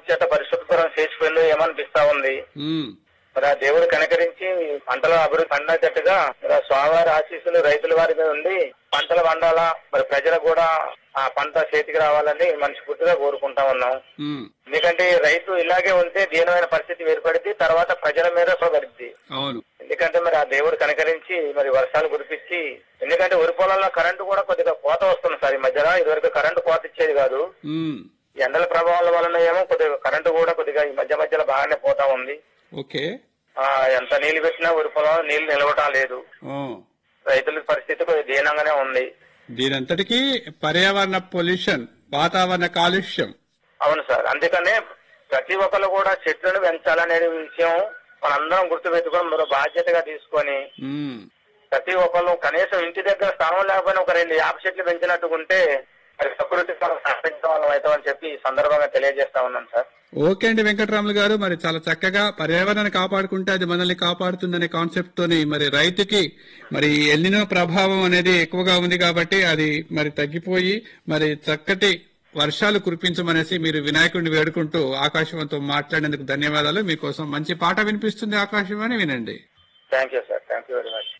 చేత పరిశుభ్రం చేసిపోయిందో ఏమనిపిస్తా ఉంది ఉమ్, మరి ఆ దేవుడు కనకరించి పంటల అభివృద్ధి పండేటట్టుగా మరి ఆ స్వామివారి ఆశీస్సులు రైతుల వారి మీద ఉండి పంటలు పండాలా మరి ప్రజలకు కూడా ఆ పంట చేతికి రావాలని మనస్ఫూర్తిగా కోరుకుంటా ఉన్నాం ఉమ్, ఎందుకంటే రైతు ఇలాగే ఉంటే దీనమైన పరిస్థితి ఏర్పడింది తర్వాత ప్రజల మీద పడుద్ది అవును ఎందుకంటే మరి ఆ దేవుడు కనకరించి మరి వర్షాలు కురిపించి ఎందుకంటే వరి పొలంలో కరెంటు కూడా కొద్దిగా కోత వస్తుంది సార్ ఈ మధ్యన ఇదివరకు కరెంటు కోత ఇచ్చేది కాదు ఉమ్, ఈ ఎండల ప్రభావాల వలన ఏమో కొద్దిగా కరెంటు కూడా కొద్దిగా ఈ మధ్య మధ్యలో బాగానే పోతా ఉంది ఓకే ఆ ఎంత నీళ్లు పెట్టినా వరి పొలం నీళ్లు నిలవటం లేదు ఓ, రైతుల పరిస్థితి కొద్దిగా దీనంగానే ఉంది దీనంతటికీ పర్యావరణ పొల్యూషన్ వాతావరణ కాలుష్యం అవును సార్ అందుకనే ప్రతి ఒక్కరు కూడా చెట్లను పెంచాలనే విషయం మనందరం గుర్తుపెట్టుకొని మనం బాధ్యతగా తీసుకొని ఉమ్, ప్రతి ఒక్కరు కనీసం ఇంటి దగ్గర స్థానం లేకపోయినా ఒక రెండు యాప చెట్లు పెంచినట్టుకుంటే అది ప్రకృతి మనం సహకరించడం వాళ్ళం అవుతామని చెప్పి ఈ సందర్భంగా తెలియజేస్తా ఉన్నాం సార్ ఓకే అండి వెంకటరాములు గారు మరి చాలా చక్కగా పర్యావరణాన్ని కాపాడుకుంటే అది మనల్ని కాపాడుతుందనే కాన్సెప్ట్ తోని మరి రైతుకి మరి ఎల్లినో ప్రభావం అనేది ఎక్కువగా ఉంది కాబట్టి అది మరి తగ్గిపోయి మరి చక్కటి వర్షాలు కురిపించమనేసి మీరు వినాయకుడిని వేడుకుంటూ ఆకాశవాణితో మాట్లాడేందుకు ధన్యవాదాలు మీకోసం మంచి పాట వినిపిస్తుంది ఆకాశవాణి వినండి thank you sir thank you very much